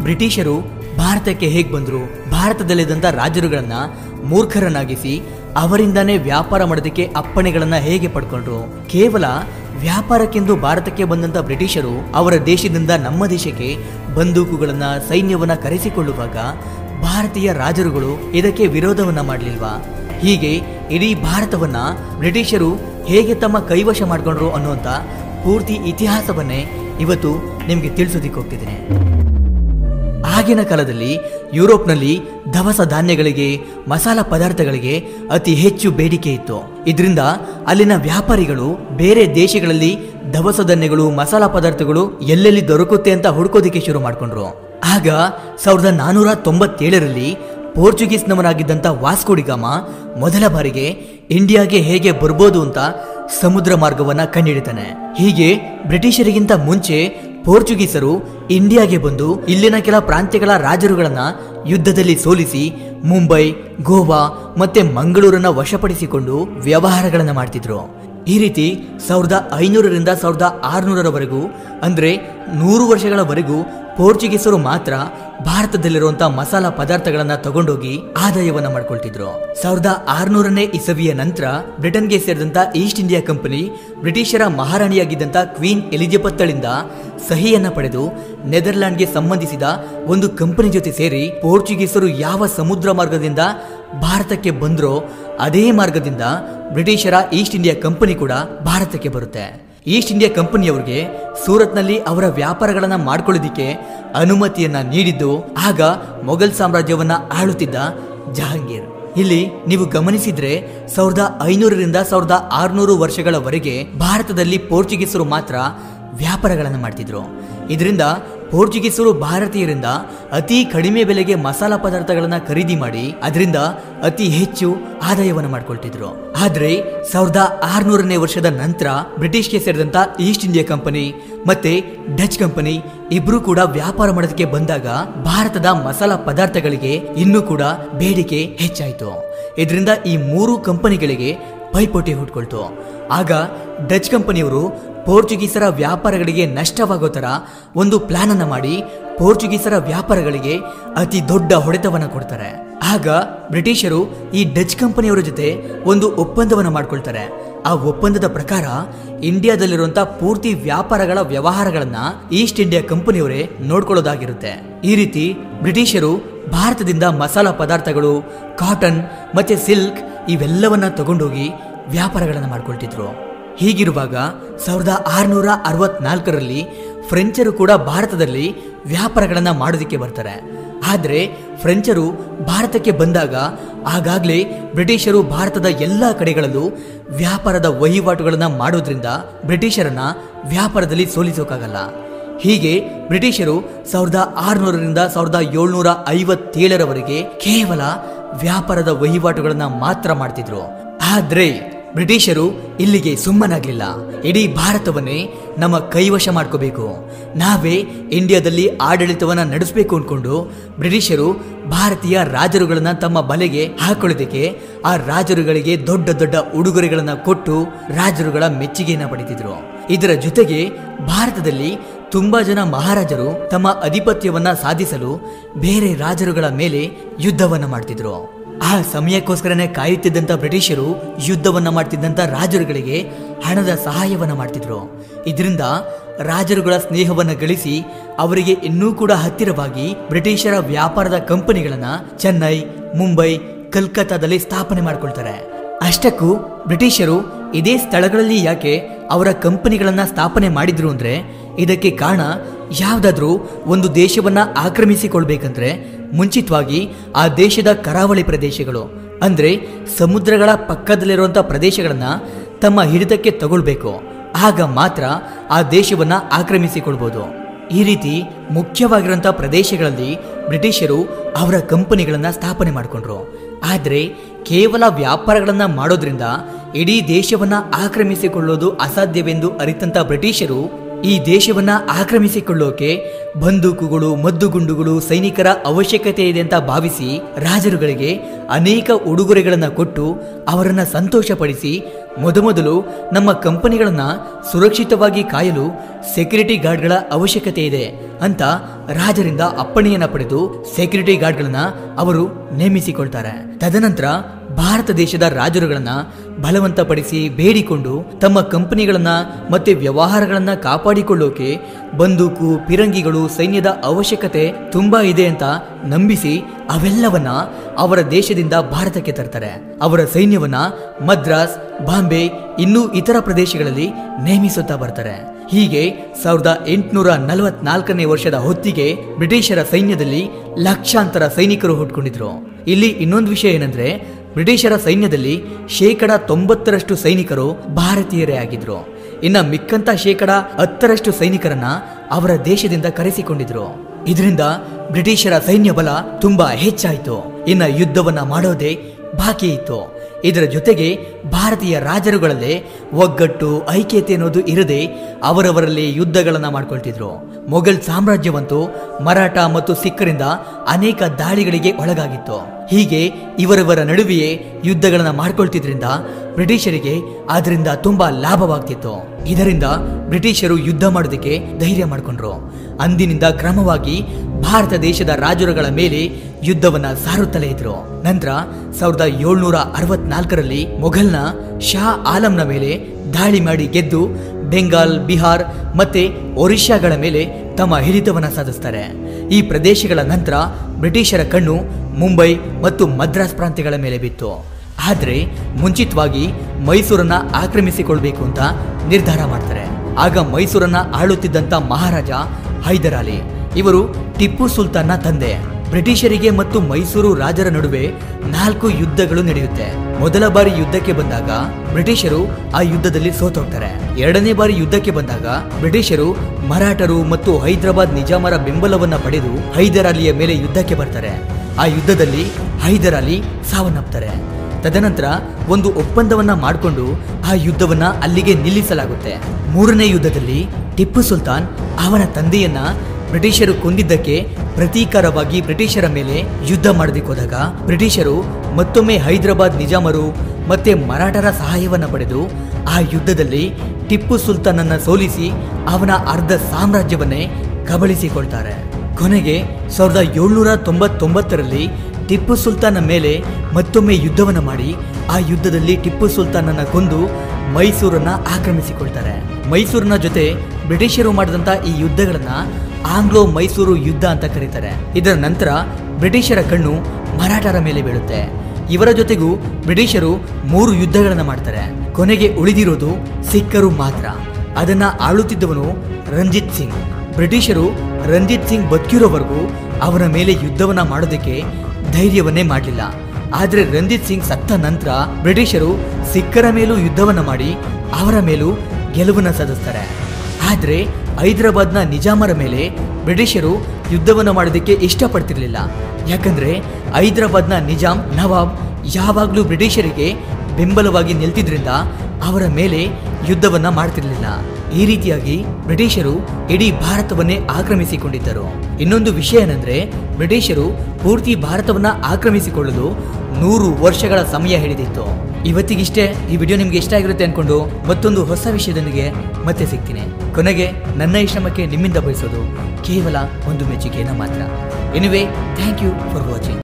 ಬ್ರಿಟಿಷರು ಭಾರತಕ್ಕೆ ಹೇಗೆ ಬಂದ್ರು ಭಾರತದಲ್ಲಿದ್ದಂಥ ರಾಜರುಗಳನ್ನ ಮೂರ್ಖರನ್ನಾಗಿಸಿ ಅವರಿಂದಾನೇ ವ್ಯಾಪಾರ ಮಾಡೋದಕ್ಕೆ ಅಪ್ಪಣೆಗಳನ್ನ ಹೇಗೆ ಪಡ್ಕೊಂಡ್ರು ಕೇವಲ ವ್ಯಾಪಾರಕ್ಕೆಂದು ಭಾರತಕ್ಕೆ ಬಂದಂತ ಬ್ರಿಟಿಷರು ಅವರ ದೇಶದಿಂದ ನಮ್ಮ ದೇಶಕ್ಕೆ ಬಂದೂಕುಗಳನ್ನ ಸೈನ್ಯವನ್ನ ಕರೆಸಿಕೊಳ್ಳುವಾಗ ಭಾರತೀಯ ರಾಜರುಗಳು ಇದಕ್ಕೆ ವಿರೋಧವನ್ನ ಮಾಡಲಿಲ್ವಾ ಹೀಗೆ ಇಡೀ ಭಾರತವನ್ನ ಬ್ರಿಟಿಷರು ಹೇಗೆ ತಮ್ಮ ಕೈವಶ ಮಾಡ್ಕೊಂಡ್ರು ಅನ್ನುವಂಥ ಪೂರ್ತಿ ಇತಿಹಾಸವನ್ನೇ ಇವತ್ತು ನಿಮಗೆ ತಿಳಿಸೋದಿಕ್ಕೆ ಹೋಗ್ತಿದ್ದೀನಿ ಆಗಿನ ಕಾಲದಲ್ಲಿ ಯುರೋಪ್ನಲ್ಲಿ ದವಸ ಧಾನ್ಯಗಳಿಗೆ ಮಸಾಲ ಪದಾರ್ಥಗಳಿಗೆ ಅತಿ ಹೆಚ್ಚು ಬೇಡಿಕೆ ಇತ್ತು ಇದರಿಂದ ಅಲ್ಲಿನ ವ್ಯಾಪಾರಿಗಳು ಬೇರೆ ದೇಶಗಳಲ್ಲಿ ದವಸ ಧಾನ್ಯಗಳು ಮಸಾಲ ಪದಾರ್ಥಗಳು ಎಲ್ಲೆಲ್ಲಿ ದೊರಕುತ್ತೆ ಅಂತ ಹುಡ್ಕೋದಿಕ್ಕೆ ಶುರು ಮಾಡ್ಕೊಂಡ್ರು ಆಗ ಸಾವಿರದ ನಾನೂರ ತೊಂಬತ್ತೇಳರಲ್ಲಿ ಪೋರ್ಚುಗೀಸ್ನವನಾಗಿದ್ದಂಥ ವಾಸ್ಕೋಡಿಗಾಮ ಮೊದಲ ಬಾರಿಗೆ ಇಂಡಿಯಾಗೆ ಹೇಗೆ ಬರ್ಬೋದು ಅಂತ ಸಮುದ್ರ ಮಾರ್ಗವನ್ನ ಕಂಡುಹಿಡಿತಾನೆ ಹೀಗೆ ಬ್ರಿಟಿಷರಿಗಿಂತ ಮುಂಚೆ ಪೋರ್ಚುಗೀಸರು ಇಂಡಿಯಾಗೆ ಬಂದು ಇಲ್ಲಿನ ಕೆಲ ಪ್ರಾಂತ್ಯಗಳ ರಾಜರುಗಳನ್ನ ಯುದ್ಧದಲ್ಲಿ ಸೋಲಿಸಿ ಮುಂಬೈ ಗೋವಾ ಮತ್ತೆ ಮಂಗಳೂರನ್ನ ವಶಪಡಿಸಿಕೊಂಡು ವ್ಯವಹಾರಗಳನ್ನ ಮಾಡ್ತಿದ್ರು ಈ ರೀತಿ ಸಾವಿರದ ಐನೂರರಿಂದ ಸಾವಿರದ ಆರುನೂರರವರೆಗೂ ಅಂದ್ರೆ ನೂರು ವರ್ಷಗಳವರೆಗೂ ಪೋರ್ಚುಗೀಸರು ಮಾತ್ರ ಭಾರತದಲ್ಲಿರುವಂತಹ ಮಸಾಲ ಪದಾರ್ಥಗಳನ್ನ ತಗೊಂಡೋಗಿ ಆದಾಯವನ್ನ ಮಾಡ್ಕೊಳ್ತಿದ್ರು ಸಾವಿರದ ಆರುನೂರನೇ ಇಸವಿಯ ನಂತರ ಬ್ರಿಟನ್ಗೆ ಸೇರಿದಂತ ಈಸ್ಟ್ ಇಂಡಿಯಾ ಕಂಪನಿ ಬ್ರಿಟಿಷರ ಮಹಾರಾಣಿಯಾಗಿದ್ದಂತ ಕ್ವೀನ್ ಎಲಿಜಬೆತ್ತಳಿಂದ ಸಹಿಯನ್ನ ಪಡೆದು ನೆದರ್ಲ್ಯಾಂಡ್ಗೆ ಸಂಬಂಧಿಸಿದ ಒಂದು ಕಂಪನಿ ಜೊತೆ ಸೇರಿ ಪೋರ್ಚುಗೀಸರು ಯಾವ ಸಮುದ್ರ ಮಾರ್ಗದಿಂದ ಭಾರತಕ್ಕೆ ಬಂದ್ರೋ ಅದೇ ಮಾರ್ಗದಿಂದ ಬ್ರಿಟಿಷರ ಈಸ್ಟ್ ಇಂಡಿಯಾ ಕಂಪನಿ ಕೂಡ ಭಾರತಕ್ಕೆ ಬರುತ್ತೆ ಈಸ್ಟ್ ಇಂಡಿಯಾ ಕಂಪನಿಯವರಿಗೆ ಸೂರತ್ನಲ್ಲಿ ಅವರ ವ್ಯಾಪಾರಗಳನ್ನ ಮಾಡ್ಕೊಳ್ಳೋದಿಕ್ಕೆ ಅನುಮತಿಯನ್ನ ನೀಡಿದ್ದು ಆಗ ಮೊಘಲ್ ಸಾಮ್ರಾಜ್ಯವನ್ನ ಆಳುತ್ತಿದ್ದ ಜಹಾಂಗೀರ್ ಇಲ್ಲಿ ನೀವು ಗಮನಿಸಿದ್ರೆ ಸಾವಿರದ ಐನೂರರಿಂದ ಸಾವಿರದ ಆರುನೂರು ವರ್ಷಗಳವರೆಗೆ ಭಾರತದಲ್ಲಿ ಪೋರ್ಚುಗೀಸರು ಮಾತ್ರ ವ್ಯಾಪಾರಗಳನ್ನು ಮಾಡ್ತಿದ್ರು ಇದರಿಂದ ಪೋರ್ಚುಗೀಸರು ಭಾರತೀಯರಿಂದ ಅತಿ ಕಡಿಮೆ ಬೆಲೆಗೆ ಮಸಾಲ ಪದಾರ್ಥಗಳನ್ನ ಖರೀದಿ ಮಾಡಿ ಅದರಿಂದ ಅತಿ ಹೆಚ್ಚು ಆದಾಯವನ್ನು ಮಾಡ್ಕೊಳ್ತಿದ್ರು ಆದ್ರೆ ಸಾವಿರದ ಆರುನೂರನೇ ವರ್ಷದ ನಂತರ ಬ್ರಿಟಿಷ್ಗೆ ಸೇರಿದಂತ ಈಸ್ಟ್ ಇಂಡಿಯಾ ಕಂಪನಿ ಮತ್ತೆ ಡಚ್ ಕಂಪನಿ ಇಬ್ರು ಕೂಡ ವ್ಯಾಪಾರ ಮಾಡೋದಕ್ಕೆ ಬಂದಾಗ ಭಾರತದ ಮಸಾಲ ಪದಾರ್ಥಗಳಿಗೆ ಇನ್ನೂ ಕೂಡ ಬೇಡಿಕೆ ಹೆಚ್ಚಾಯಿತು ಇದರಿಂದ ಈ ಮೂರು ಕಂಪನಿಗಳಿಗೆ ಪೈಪೋಟಿ ಹುಟ್ಕೊಳ್ತು ಆಗ ಡಚ್ ಕಂಪನಿಯವರು ಪೋರ್ಚುಗೀಸರ ವ್ಯಾಪಾರಗಳಿಗೆ ನಷ್ಟವಾಗೋ ಥರ ಒಂದು ಪ್ಲಾನ್ ಅನ್ನ ಮಾಡಿ ಪೋರ್ಚುಗೀಸರ ವ್ಯಾಪಾರಗಳಿಗೆ ಅತಿ ದೊಡ್ಡ ಹೊಡೆತವನ್ನ ಕೊಡ್ತಾರೆ ಆಗ ಬ್ರಿಟಿಷರು ಈ ಡಚ್ ಕಂಪನಿಯವರ ಜೊತೆ ಒಂದು ಒಪ್ಪಂದವನ್ನ ಮಾಡ್ಕೊಳ್ತಾರೆ ಆ ಒಪ್ಪಂದದ ಪ್ರಕಾರ ಇಂಡಿಯಾದಲ್ಲಿರುವಂತ ಪೂರ್ತಿ ವ್ಯಾಪಾರಗಳ ವ್ಯವಹಾರಗಳನ್ನ ಈಸ್ಟ್ ಇಂಡಿಯಾ ಕಂಪನಿಯವರೇ ನೋಡ್ಕೊಳ್ಳೋದಾಗಿರುತ್ತೆ ಈ ರೀತಿ ಬ್ರಿಟಿಷರು ಭಾರತದಿಂದ ಮಸಾಲ ಪದಾರ್ಥಗಳು ಕಾಟನ್ ಮತ್ತೆ ಸಿಲ್ಕ್ ಇವೆಲ್ಲವನ್ನ ತಗೊಂಡೋಗಿ ವ್ಯಾಪಾರಗಳನ್ನ ಮಾಡ್ಕೊಳ್ತಿದ್ರು ಹೀಗಿರುವಾಗ ಸಾವಿರದ ಆರುನೂರ ಅರವತ್ನಾಲ್ಕರಲ್ಲಿ ಫ್ರೆಂಚರು ಕೂಡ ಭಾರತದಲ್ಲಿ ವ್ಯಾಪಾರಗಳನ್ನ ಮಾಡೋದಕ್ಕೆ ಬರ್ತಾರೆ ಆದರೆ ಫ್ರೆಂಚರು ಭಾರತಕ್ಕೆ ಬಂದಾಗ ಆಗಾಗಲೇ ಬ್ರಿಟಿಷರು ಭಾರತದ ಎಲ್ಲ ಕಡೆಗಳಲ್ಲೂ ವ್ಯಾಪಾರದ ವಹಿವಾಟುಗಳನ್ನ ಮಾಡೋದ್ರಿಂದ ಬ್ರಿಟಿಷರನ್ನ ವ್ಯಾಪಾರದಲ್ಲಿ ಸೋಲಿಸೋಕ್ಕಾಗಲ್ಲ ಹೀಗೆ ಬ್ರಿಟಿಷರು ಸಾವಿರದ ಆರುನೂರರಿಂದ ಸಾವಿರದ ಏಳ್ನೂರ ಐವತ್ತೇಳರವರೆಗೆ ಕೇವಲ ವ್ಯಾಪಾರದ ವಹಿವಾಟುಗಳನ್ನ ಮಾತ್ರ ಮಾಡ್ತಿದ್ರು ಆದ್ರೆ ಬ್ರಿಟಿಷರು ಇಲ್ಲಿಗೆ ಸುಮ್ಮನಾಗ್ಲಿಲ್ಲ ಇಡೀ ಭಾರತವನ್ನೇ ನಮ್ಮ ಕೈವಶ ಮಾಡ್ಕೋಬೇಕು ನಾವೇ ಇಂಡಿಯಾದಲ್ಲಿ ಆಡಳಿತವನ್ನ ನಡೆಸಬೇಕು ಅನ್ಕೊಂಡು ಬ್ರಿಟಿಷರು ಭಾರತೀಯ ರಾಜರುಗಳನ್ನ ತಮ್ಮ ಬಲೆಗೆ ಹಾಕೊಳ್ಳೋದಕ್ಕೆ ಆ ರಾಜರುಗಳಿಗೆ ದೊಡ್ಡ ದೊಡ್ಡ ಉಡುಗೊರೆಗಳನ್ನ ಕೊಟ್ಟು ರಾಜರುಗಳ ಮೆಚ್ಚುಗೆಯನ್ನ ಪಡಿತಿದ್ರು ಇದರ ಜೊತೆಗೆ ಭಾರತದಲ್ಲಿ ತುಂಬಾ ಜನ ಮಹಾರಾಜರು ತಮ್ಮ ಅಧಿಪತ್ಯವನ್ನ ಸಾಧಿಸಲು ಬೇರೆ ರಾಜರುಗಳ ಮೇಲೆ ಯುದ್ಧವನ್ನ ಮಾಡ್ತಿದ್ರು ಆ ಸಮಯಕ್ಕೋಸ್ಕರನೇ ಕಾಯುತ್ತಿದ್ದಂತ ಬ್ರಿಟಿಷರು ಯುದ್ಧವನ್ನ ಮಾಡ್ತಿದ್ದಂತ ರಾಜರುಗಳಿಗೆ ಹಣದ ಸಹಾಯವನ್ನ ಮಾಡ್ತಿದ್ರು ಇದರಿಂದ ರಾಜರುಗಳ ಸ್ನೇಹವನ್ನ ಗಳಿಸಿ ಅವರಿಗೆ ಇನ್ನೂ ಕೂಡ ಹತ್ತಿರವಾಗಿ ಬ್ರಿಟಿಷರ ವ್ಯಾಪಾರದ ಕಂಪನಿಗಳನ್ನ ಚೆನ್ನೈ ಮುಂಬೈ ಕಲ್ಕತ್ತಾದಲ್ಲಿ ಸ್ಥಾಪನೆ ಮಾಡ್ಕೊಳ್ತಾರೆ ಅಷ್ಟಕ್ಕೂ ಬ್ರಿಟಿಷರು ಇದೇ ಸ್ಥಳಗಳಲ್ಲಿ ಯಾಕೆ ಅವರ ಕಂಪನಿಗಳನ್ನ ಸ್ಥಾಪನೆ ಮಾಡಿದ್ರು ಅಂದ್ರೆ ಇದಕ್ಕೆ ಕಾರಣ ಯಾವುದಾದ್ರೂ ಒಂದು ದೇಶವನ್ನ ಆಕ್ರಮಿಸಿಕೊಳ್ಬೇಕಂದ್ರೆ ಮುಂಚಿತವಾಗಿ ಆ ದೇಶದ ಕರಾವಳಿ ಪ್ರದೇಶಗಳು ಅಂದ್ರೆ ಸಮುದ್ರಗಳ ಪಕ್ಕದಲ್ಲಿರುವಂಥ ಪ್ರದೇಶಗಳನ್ನ ತಮ್ಮ ಹಿಡಿತಕ್ಕೆ ತಗೊಳ್ಬೇಕು ಆಗ ಮಾತ್ರ ಆ ದೇಶವನ್ನ ಆಕ್ರಮಿಸಿಕೊಳ್ಬೋದು ಈ ರೀತಿ ಮುಖ್ಯವಾಗಿರುವಂಥ ಪ್ರದೇಶಗಳಲ್ಲಿ ಬ್ರಿಟಿಷರು ಅವರ ಕಂಪನಿಗಳನ್ನ ಸ್ಥಾಪನೆ ಮಾಡಿಕೊಂಡ್ರು ಆದರೆ ಕೇವಲ ವ್ಯಾಪಾರಗಳನ್ನ ಮಾಡೋದ್ರಿಂದ ಇಡೀ ದೇಶವನ್ನ ಆಕ್ರಮಿಸಿಕೊಳ್ಳೋದು ಅಸಾಧ್ಯವೆಂದು ಅರಿತಂತ ಬ್ರಿಟಿಷರು ಈ ದೇಶವನ್ನ ಆಕ್ರಮಿಸಿಕೊಳ್ಳೋಕೆ ಬಂದೂಕುಗಳು ಮದ್ದುಗುಂಡುಗಳು ಸೈನಿಕರ ಅವಶ್ಯಕತೆ ಇದೆ ಅಂತ ಭಾವಿಸಿ ರಾಜರುಗಳಿಗೆ ಅನೇಕ ಉಡುಗೊರೆಗಳನ್ನ ಕೊಟ್ಟು ಅವರನ್ನ ಸಂತೋಷಪಡಿಸಿ ಮೊದಮೊದಲು ನಮ್ಮ ಕಂಪನಿಗಳನ್ನ ಸುರಕ್ಷಿತವಾಗಿ ಕಾಯಲು ಸೆಕ್ಯೂರಿಟಿ ಗಾರ್ಡ್ಗಳ ಅವಶ್ಯಕತೆ ಇದೆ ಅಂತ ರಾಜರಿಂದ ಅಪ್ಪಣೆಯನ್ನ ಪಡೆದು ಸೆಕ್ಯೂರಿಟಿ ಗಾರ್ಡ್ಗಳನ್ನ ಅವರು ನೇಮಿಸಿಕೊಳ್ತಾರೆ ತದನಂತರ ಭಾರತ ದೇಶದ ರಾಜರುಗಳನ್ನ ಬಲವಂತಪಡಿಸಿ ಬೇಡಿಕೊಂಡು ತಮ್ಮ ಕಂಪನಿಗಳನ್ನ ಮತ್ತೆ ವ್ಯವಹಾರಗಳನ್ನ ಕಾಪಾಡಿಕೊಳ್ಳೋಕೆ ಬಂದೂಕು ಪಿರಂಗಿಗಳು ಸೈನ್ಯದ ಅವಶ್ಯಕತೆ ತುಂಬಾ ಇದೆ ಅಂತ ನಂಬಿಸಿ ಅವೆಲ್ಲವನ್ನ ಅವರ ದೇಶದಿಂದ ಭಾರತಕ್ಕೆ ತರ್ತಾರೆ ಅವರ ಸೈನ್ಯವನ್ನ ಮದ್ರಾಸ್ ಬಾಂಬೆ ಇನ್ನೂ ಇತರ ಪ್ರದೇಶಗಳಲ್ಲಿ ನೇಮಿಸುತ್ತಾ ಬರ್ತಾರೆ ಹೀಗೆ ಸಾವಿರದ ಎಂಟುನೂರ ನಲವತ್ನಾಲ್ಕನೇ ವರ್ಷದ ಹೊತ್ತಿಗೆ ಬ್ರಿಟಿಷರ ಸೈನ್ಯದಲ್ಲಿ ಲಕ್ಷಾಂತರ ಸೈನಿಕರು ಹುಟ್ಕೊಂಡಿದ್ರು ಇಲ್ಲಿ ಇನ್ನೊಂದು ವಿಷಯ ಏನಂದ್ರೆ ಬ್ರಿಟಿಷರ ಸೈನ್ಯದಲ್ಲಿ ಶೇಕಡ ತೊಂಬತ್ತರಷ್ಟು ಸೈನಿಕರು ಭಾರತೀಯರೇ ಆಗಿದ್ರು ಇನ್ನ ಮಿಕ್ಕಂತ ಶೇಕಡ ಹತ್ತರಷ್ಟು ಸೈನಿಕರನ್ನ ಅವರ ದೇಶದಿಂದ ಕರೆಸಿಕೊಂಡಿದ್ರು ಇದರಿಂದ ಬ್ರಿಟಿಷರ ಸೈನ್ಯ ಬಲ ತುಂಬಾ ಹೆಚ್ಚಾಯಿತು ಇನ್ನ ಯುದ್ಧವನ್ನ ಮಾಡೋದೇ ಬಾಕಿ ಇತ್ತು ಇದರ ಜೊತೆಗೆ ಭಾರತೀಯ ರಾಜರುಗಳಲ್ಲೇ ಒಗ್ಗಟ್ಟು ಐಕ್ಯತೆ ಅನ್ನೋದು ಇರದೆ ಅವರವರಲ್ಲಿ ಯುದ್ಧಗಳನ್ನ ಮಾಡ್ಕೊಳ್ತಿದ್ರು ಮೊಘಲ್ ಸಾಮ್ರಾಜ್ಯವಂತೂ ಮರಾಠ ಮತ್ತು ಸಿಖ್ಖರಿಂದ ಅನೇಕ ದಾಳಿಗಳಿಗೆ ಒಳಗಾಗಿತ್ತು ಹೀಗೆ ಇವರಿವರ ನಡುವೆಯೇ ಯುದ್ಧಗಳನ್ನ ಮಾಡ್ಕೊಳ್ತಿದ್ರಿಂದ ಬ್ರಿಟಿಷರಿಗೆ ಅದರಿಂದ ತುಂಬಾ ಲಾಭವಾಗ್ತಿತ್ತು ಇದರಿಂದ ಬ್ರಿಟಿಷರು ಯುದ್ಧ ಮಾಡೋದಕ್ಕೆ ಧೈರ್ಯ ಮಾಡ್ಕೊಂಡ್ರು ಅಂದಿನಿಂದ ಕ್ರಮವಾಗಿ ಭಾರತ ದೇಶದ ರಾಜರುಗಳ ಮೇಲೆ ಯುದ್ಧವನ್ನ ಸಾರುತ್ತಲೇ ಇದ್ರು ನಂತರ ಸಾವಿರದ ಏಳ್ನೂರ ಅರವತ್ನಾಲ್ಕರಲ್ಲಿ ಮೊಘಲ್ನ ಶಾ ಆಲಂನ ಮೇಲೆ ದಾಳಿ ಮಾಡಿ ಗೆದ್ದು ಬೆಂಗಾಲ್ ಬಿಹಾರ್ ಮತ್ತೆ ಒರಿಸ್ಸಾಗಳ ಮೇಲೆ ತಮ್ಮ ಹಿಡಿತವನ್ನ ಸಾಧಿಸ್ತಾರೆ ಈ ಪ್ರದೇಶಗಳ ನಂತರ ಬ್ರಿಟಿಷರ ಕಣ್ಣು ಮುಂಬೈ ಮತ್ತು ಮದ್ರಾಸ್ ಪ್ರಾಂತ್ಯಗಳ ಮೇಲೆ ಬಿತ್ತು ಆದ್ರೆ ಮುಂಚಿತವಾಗಿ ಮೈಸೂರನ್ನ ಆಕ್ರಮಿಸಿಕೊಳ್ಬೇಕು ಅಂತ ನಿರ್ಧಾರ ಮಾಡ್ತಾರೆ ಆಗ ಮೈಸೂರನ್ನ ಆಳುತ್ತಿದ್ದಂತ ಮಹಾರಾಜ ಹೈದರ್ ಅಲಿ ಇವರು ಟಿಪ್ಪು ಸುಲ್ತಾನ್ನ ತಂದೆ ಬ್ರಿಟಿಷರಿಗೆ ಮತ್ತು ಮೈಸೂರು ರಾಜರ ನಡುವೆ ನಾಲ್ಕು ಯುದ್ಧಗಳು ನಡೆಯುತ್ತೆ ಮೊದಲ ಬಾರಿ ಯುದ್ಧಕ್ಕೆ ಬಂದಾಗ ಬ್ರಿಟಿಷರು ಆ ಯುದ್ಧದಲ್ಲಿ ಸೋತೋಗ್ತಾರೆ ಎರಡನೇ ಬಾರಿ ಯುದ್ಧಕ್ಕೆ ಬಂದಾಗ ಬ್ರಿಟಿಷರು ಮರಾಠರು ಮತ್ತು ಹೈದರಾಬಾದ್ ನಿಜಾಮರ ಬೆಂಬಲವನ್ನ ಪಡೆದು ಹೈದರ್ ಅಲಿಯ ಮೇಲೆ ಯುದ್ಧಕ್ಕೆ ಬರ್ತಾರೆ ಆ ಯುದ್ಧದಲ್ಲಿ ಹೈದರ್ ಅಲಿ ಸಾವನ್ನಪ್ತಾರೆ ತದನಂತರ ಒಂದು ಒಪ್ಪಂದವನ್ನ ಮಾಡಿಕೊಂಡು ಆ ಯುದ್ಧವನ್ನ ಅಲ್ಲಿಗೆ ನಿಲ್ಲಿಸಲಾಗುತ್ತೆ ಮೂರನೇ ಯುದ್ಧದಲ್ಲಿ ಟಿಪ್ಪು ಸುಲ್ತಾನ್ ಅವನ ತಂದೆಯನ್ನ ಬ್ರಿಟಿಷರು ಕೊಂದಿದ್ದಕ್ಕೆ ಪ್ರತೀಕಾರವಾಗಿ ಬ್ರಿಟಿಷರ ಮೇಲೆ ಯುದ್ಧ ಮಾಡೋದಕ್ಕೆ ಹೋದಾಗ ಬ್ರಿಟಿಷರು ಮತ್ತೊಮ್ಮೆ ಹೈದರಾಬಾದ್ ನಿಜಾಮರು ಮತ್ತೆ ಮರಾಠರ ಸಹಾಯವನ್ನ ಪಡೆದು ಆ ಯುದ್ಧದಲ್ಲಿ ಟಿಪ್ಪು ಸುಲ್ತಾನನ್ನ ಸೋಲಿಸಿ ಅವನ ಅರ್ಧ ಸಾಮ್ರಾಜ್ಯವನ್ನೇ ಕಬಳಿಸಿಕೊಳ್ತಾರೆ ಕೊನೆಗೆ ಸಾವಿರದ ಏಳ್ನೂರ ತೊಂಬತ್ತೊಂಬತ್ತರಲ್ಲಿ ಟಿಪ್ಪು ಸುಲ್ತಾನ ಮೇಲೆ ಮತ್ತೊಮ್ಮೆ ಯುದ್ಧವನ್ನ ಮಾಡಿ ಆ ಯುದ್ಧದಲ್ಲಿ ಟಿಪ್ಪು ಸುಲ್ತಾನನ್ನ ಕೊಂದು ಮೈಸೂರನ್ನ ಆಕ್ರಮಿಸಿಕೊಳ್ತಾರೆ ಮೈಸೂರಿನ ಜೊತೆ ಬ್ರಿಟಿಷರು ಮಾಡಿದಂತ ಈ ಯುದ್ಧಗಳನ್ನ ಆಂಗ್ಲೋ ಮೈಸೂರು ಯುದ್ಧ ಅಂತ ಕರೀತಾರೆ ಇದರ ನಂತರ ಬ್ರಿಟಿಷರ ಕಣ್ಣು ಮರಾಠರ ಮೇಲೆ ಬೀಳುತ್ತೆ ಇವರ ಜೊತೆಗೂ ಬ್ರಿಟಿಷರು ಮೂರು ಯುದ್ಧಗಳನ್ನ ಮಾಡ್ತಾರೆ ಕೊನೆಗೆ ಉಳಿದಿರೋದು ಸಿಖ್ಖರು ಮಾತ್ರ ಅದನ್ನ ಆಳುತ್ತಿದ್ದವನು ರಂಜಿತ್ ಸಿಂಗ್ ಬ್ರಿಟಿಷರು ರಂಜಿತ್ ಸಿಂಗ್ ಬದುಕಿರೋವರೆಗೂ ಅವನ ಮೇಲೆ ಯುದ್ಧವನ್ನ ಮಾಡೋದಕ್ಕೆ ಧೈರ್ಯವನ್ನೇ ಮಾಡಲಿಲ್ಲ ಆದ್ರೆ ರಂಜಿತ್ ಸಿಂಗ್ ಸತ್ತ ನಂತರ ಬ್ರಿಟಿಷರು ಸಿಖ್ಖರ ಮೇಲೂ ಯುದ್ಧವನ್ನ ಮಾಡಿ ಅವರ ಮೇಲೂ ಗೆಲುವನ್ನ ಸಾಧಿಸ್ತಾರೆ ಆದ್ರೆ ಹೈದರಾಬಾದ್ನ ನಿಜಾಮರ ಮೇಲೆ ಬ್ರಿಟಿಷರು ಯುದ್ಧವನ್ನ ಮಾಡೋದಕ್ಕೆ ಇಷ್ಟಪಡ್ತಿರ್ಲಿಲ್ಲ ಯಾಕಂದ್ರೆ ಹೈದರಾಬಾದ್ನ ನಿಜಾಂ ನವಾಬ್ ಯಾವಾಗ್ಲೂ ಬ್ರಿಟಿಷರಿಗೆ ಬೆಂಬಲವಾಗಿ ನಿಲ್ತಿದ್ರಿಂದ ಅವರ ಮೇಲೆ ಯುದ್ಧವನ್ನ ಮಾಡ್ತಿರ್ಲಿಲ್ಲ ಈ ರೀತಿಯಾಗಿ ಬ್ರಿಟಿಷರು ಇಡೀ ಭಾರತವನ್ನೇ ಆಕ್ರಮಿಸಿಕೊಂಡಿದ್ದರು ಇನ್ನೊಂದು ವಿಷಯ ಏನಂದ್ರೆ ಬ್ರಿಟಿಷರು ಪೂರ್ತಿ ಭಾರತವನ್ನ ಆಕ್ರಮಿಸಿಕೊಳ್ಳಲು ನೂರು ವರ್ಷಗಳ ಸಮಯ ಹಿಡಿದಿತ್ತು ಇವತ್ತಿಗಿಷ್ಟೇ ಈ ವಿಡಿಯೋ ನಿಮ್ಗೆ ಇಷ್ಟ ಆಗಿರುತ್ತೆ ಅನ್ಕೊಂಡು ಮತ್ತೊಂದು ಹೊಸ ವಿಷಯದೊಂದಿಗೆ ಮತ್ತೆ ಸಿಗ್ತೀನಿ ಕೊನೆಗೆ ನನ್ನ ಈ ಶ್ರಮಕ್ಕೆ ನಿಮ್ಮಿಂದ ಬಯಸೋದು ಕೇವಲ ಒಂದು ಮೆಚ್ಚುಗೆಯನ್ನು ಮಾತ್ರ anyway thank you for watching